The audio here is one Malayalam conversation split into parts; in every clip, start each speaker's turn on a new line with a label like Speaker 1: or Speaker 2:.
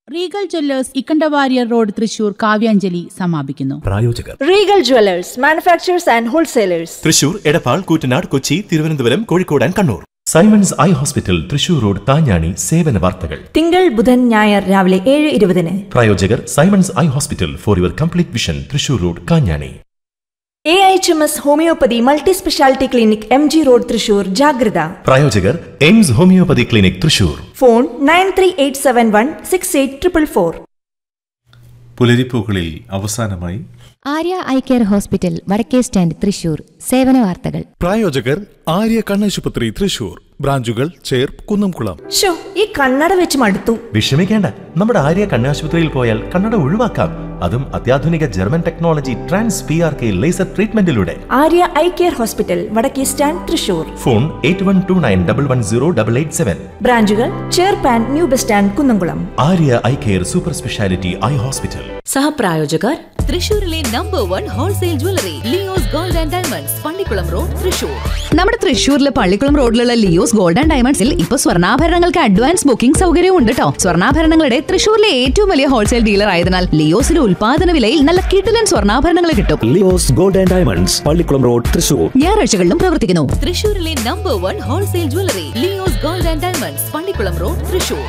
Speaker 1: Regal Jewellers Ikkanda Warrier road Thrissur Kavyanjali സമാപിക്കുന്നു
Speaker 2: പ്രായോജകർ
Speaker 3: Regal Jewellers manufacturers and wholesalers
Speaker 2: Thrissur Edappal Koottanad Kochi Thiruvananthapuram Kozhikode and Kannur Simons eye hospital Thrissur road താഞ്ഞാണി സേവന വാർത്തകൾ
Speaker 3: തിങ്കൾ ബുധൻ ഞായർ രാവിലെ ഏഴ് ഇരുപതിന്
Speaker 2: പ്രായോജകർ Simons eye hospital for your complete vision Thrissur road Kanjani
Speaker 3: A H M S homoeopathy multi speciality clinic M G road Thrissur ജാഗ്രത
Speaker 2: പ്രായോജകർ Aims homoeopathy clinic Thrissur
Speaker 3: phone nine three eight seven one six eight triple four
Speaker 4: പുലരിപ്പൂക്കളിൽ അവസാനമായി
Speaker 5: Arya eye care hospital Vadakke stand Thrissur സേവന വാർത്തകൾ
Speaker 6: പ്രായോജകർ ആര്യ കണ്ണാശുപത്രി തൃശൂർ ബ്രാഞ്ചുകൾ ചേർപ്പ് കുന്നംകുളം
Speaker 3: ഷോ ഈ കണ്ണട വെച്ച് മടുത്തു
Speaker 2: വിഷമിക്കേണ്ട നമ്മുടെ ആര്യ കണ്ണാശുപത്രിയിൽ പോയാൽ കണ്ണട ഒഴിവാക്കാം അതും അത്യാധുനിക German technology trans P R K laser ട്രീറ്റ്മെന്റിലൂടെ
Speaker 3: Arya eye care hospital Vadakke stand Thrissur
Speaker 2: phone eight one two nine double one zero double eight seven
Speaker 3: ബ്രാഞ്ചുകൾ ചേർപ്പാൻ new bus stand Kunnamkulam
Speaker 2: Arya eye care super speciality eye hospital
Speaker 7: സഹപ്രായോജകർ തൃശൂരിലെ number one wholesale jewellery Leo's gold and diamonds Pallikulam road Thrissur
Speaker 8: നമ്മുടെ തൃശ്ശൂരിലെ പള്ളിക്കുളം റോഡിലുള്ള ലിയോസ് ഗോൾഡ് ആൻഡ് ഡയമണ്ട്സിൽ ഇപ്പൊ സ്വർണ്ണാഭരണങ്ങൾക്ക് അഡ്വാൻസ് ബുക്കിംഗ് സൗകര്യവും ഉണ്ട് കേട്ടോ സ്വർണ്ണാഭരണങ്ങളുടെ തൃശ്ശൂരിലെ ഏറ്റവും വലിയ ഹോൾസെയിൽ ഡീലർ ആയതിനാൽ ലിയോസിലെ ഉൽപാദന വിലയിൽ നല്ല കിടിലൻ സ്വർണ്ണാഭരണങ്ങൾ കിട്ടും
Speaker 9: Leo's gold and diamonds Pallikulam road Thrissur
Speaker 8: ഞായറാഴ്ചകളിലും പ്രവർത്തിക്കുന്നു
Speaker 7: തൃശൂരിലെ number one wholesale jewellery Leo's gold and diamonds Pallikulam road Thrissur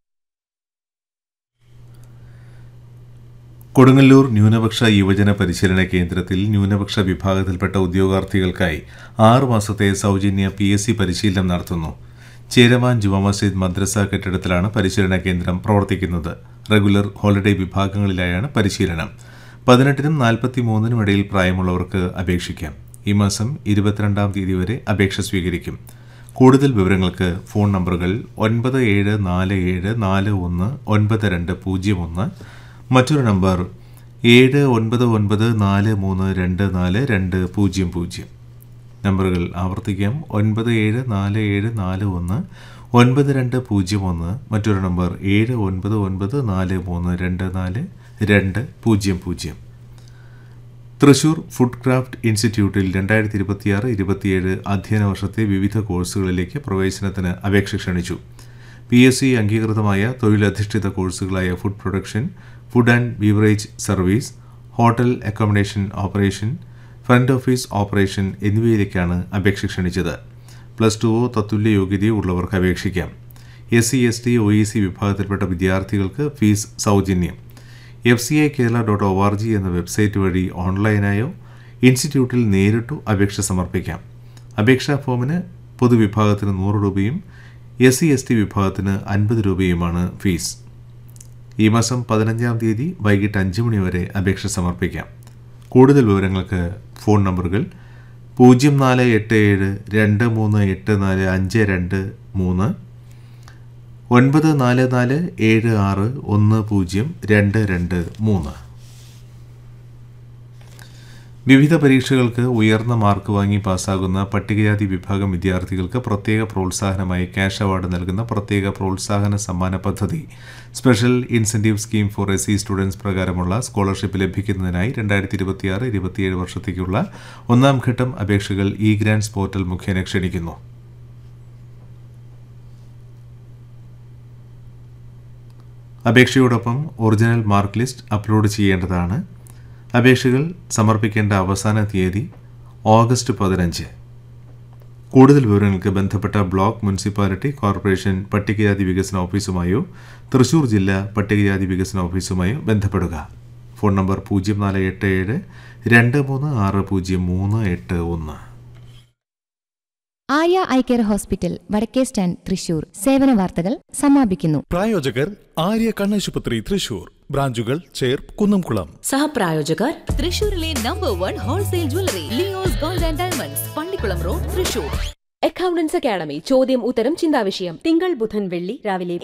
Speaker 4: Kodungallur ന്യൂനപക്ഷ യുവജന പരിശീലന കേന്ദ്രത്തിൽ ന്യൂനപക്ഷ വിഭാഗത്തിൽപ്പെട്ട ഉദ്യോഗാർത്ഥികൾക്കായി ആറു മാസത്തെ സൗജന്യ പി എസ് സി പരിശീലനം നടത്തുന്നു ചേരമാൻ ജുമാ മസ്ജിദ് മദ്രസ കെട്ടിടത്തിലാണ് പരിശീലന കേന്ദ്രം പ്രവർത്തിക്കുന്നത് റെഗുലർ ഹോളിഡേ വിഭാഗങ്ങളിലായാണ് പരിശീലനം പതിനെട്ടിനും നാൽപ്പത്തി മൂന്നിനും ഇടയിൽ പ്രായമുള്ളവർക്ക് അപേക്ഷിക്കാം ഈ മാസം ഇരുപത്തിരണ്ടാം തീയതി വരെ അപേക്ഷ സ്വീകരിക്കും കൂടുതൽ വിവരങ്ങൾക്ക് ഫോൺ നമ്പറുകൾ ഒൻപത് ഏഴ് നാല് ഏഴ് നാല് ഒന്ന് ഒൻപത് രണ്ട് പൂജ്യം ഒന്ന് മറ്റൊരു നമ്പർ ഏഴ് ഒൻപത് ഒൻപത് നാല് മൂന്ന് രണ്ട് നാല് രണ്ട് പൂജ്യം പൂജ്യം നമ്പറുകൾ ആവർത്തിക്കാം ഒൻപത് ഏഴ് നാല് ഏഴ് നാല് ഒന്ന് ഒൻപത് രണ്ട് പൂജ്യം ഒന്ന് മറ്റൊരു നമ്പർ ഏഴ് ഒൻപത് ഒൻപത് നാല് മൂന്ന് രണ്ട് നാല് രണ്ട് പൂജ്യം പൂജ്യം തൃശൂർ ഫുഡ് ക്രാഫ്റ്റ് ഇൻസ്റ്റിറ്റ്യൂട്ടിൽ രണ്ടായിരത്തി ഇരുപത്തിയാറ് ഇരുപത്തിയേഴ് അധ്യയന വർഷത്തെ വിവിധ കോഴ്സുകളിലേക്ക് പ്രവേശനത്തിന് അപേക്ഷ ക്ഷണിച്ചു പി എസ് സി അംഗീകൃതമായ തൊഴിലധിഷ്ഠിത കോഴ്സുകളായ food production food and beverage service hotel accommodation operation front office operation എന്നിവയിലേക്കാണ് അപേക്ഷ ക്ഷണിച്ചത് പ്ലസ് ടുവോ തത്തുല്യ യോഗ്യതയോ ഉള്ളവർക്ക് അപേക്ഷിക്കാം S C S T O E C വിഭാഗത്തിൽപ്പെട്ട വിദ്യാർത്ഥികൾക്ക് ഫീസ് സൗജന്യം F C I Kerala dot O R G എന്ന വെബ്സൈറ്റ് വഴി ഓൺലൈനായോ ഇൻസ്റ്റിറ്റ്യൂട്ടിൽ നേരിട്ടോ അപേക്ഷ സമർപ്പിക്കാം അപേക്ഷാ ഫോമിന് പൊതുവിഭാഗത്തിന് നൂറ് രൂപയും എസ് സി എസ് ടി വിഭാഗത്തിന് അൻപത് രൂപയുമാണ് ഫീസ് ഈ മാസം പതിനഞ്ചാം തീയതി വൈകിട്ട് അഞ്ച് മണി വരെ അപേക്ഷ സമർപ്പിക്കാം കൂടുതൽ വിവരങ്ങൾക്ക് ഫോൺ നമ്പറുകൾ പൂജ്യം നാല് എട്ട് ഏഴ് രണ്ട് മൂന്ന് എട്ട് നാല് അഞ്ച് രണ്ട് മൂന്ന് ഒൻപത് നാല് നാല് ഏഴ് ആറ് ഒന്ന് പൂജ്യം രണ്ട് രണ്ട് മൂന്ന് വിവിധ പരീക്ഷകൾക്ക് ഉയർന്ന മാർക്ക് വാങ്ങി പാസ്സാകുന്ന പട്ടികജാതി വിഭാഗം വിദ്യാർത്ഥികൾക്ക് പ്രത്യേക പ്രോത്സാഹനമായി ക്യാഷ് അവാർഡ് നൽകുന്ന പ്രത്യേക പ്രോത്സാഹന സമ്മാന പദ്ധതി special incentive scheme for S C students പ്രകാരമുള്ള സ്കോളർഷിപ്പ് ലഭിക്കുന്നതിനായി രണ്ടായിരത്തി ഇരുപത്തിയാറ് ഇരുപത്തിയേഴ് വർഷത്തേക്കുള്ള ഒന്നാം ഘട്ടം അപേക്ഷകൾ ഇ ഗ്രാൻഡ്സ് പോർട്ടൽ മുഖേന ക്ഷണിക്കുന്നു അപേക്ഷയോടൊപ്പം ഒറിജിനൽ മാർക്ക് ലിസ്റ്റ് അപ്ലോഡ് ചെയ്യേണ്ടതാണ് അപേക്ഷകൾ സമർപ്പിക്കേണ്ട അവസാന തീയതി ഓഗസ്റ്റ് പതിനഞ്ച് കൂടുതൽ വിവരങ്ങൾക്ക് ബന്ധപ്പെട്ട ബ്ലോക്ക് മുനിസിപ്പാലിറ്റി കോർപ്പറേഷൻ പട്ടികജാതി വികസന ഓഫീസുമായോ തൃശൂർ ജില്ലാ പട്ടികജാതി വികസന ഓഫീസുമായോ ബന്ധപ്പെടുക ഫോൺ നമ്പർ പൂജ്യം നാല് എട്ട് ഏഴ് രണ്ട് മൂന്ന് ആറ് പൂജ്യം മൂന്ന് എട്ട് ഒന്ന്
Speaker 5: Arya eye care hospital Vadakke stand Thrissur സേവന വാർത്തകൾ സമാപിക്കുന്നു
Speaker 6: പ്രായോജകർ ആര്യ കണ്ണാശുപത്രി തൃശൂർ ബ്രാഞ്ചുകൾ ചേർപ്പ് കുന്നംകുളം
Speaker 7: സഹപ്രായോജകർ തൃശൂരിലെ number one wholesale jewellery Leo's gold and diamonds Pallikulam road Thrissur
Speaker 10: accountants academy ചോദ്യം ഉത്തരം ചിന്താവിഷയം തിങ്കൾ ബുധൻ വെള്ളി രാവിലെ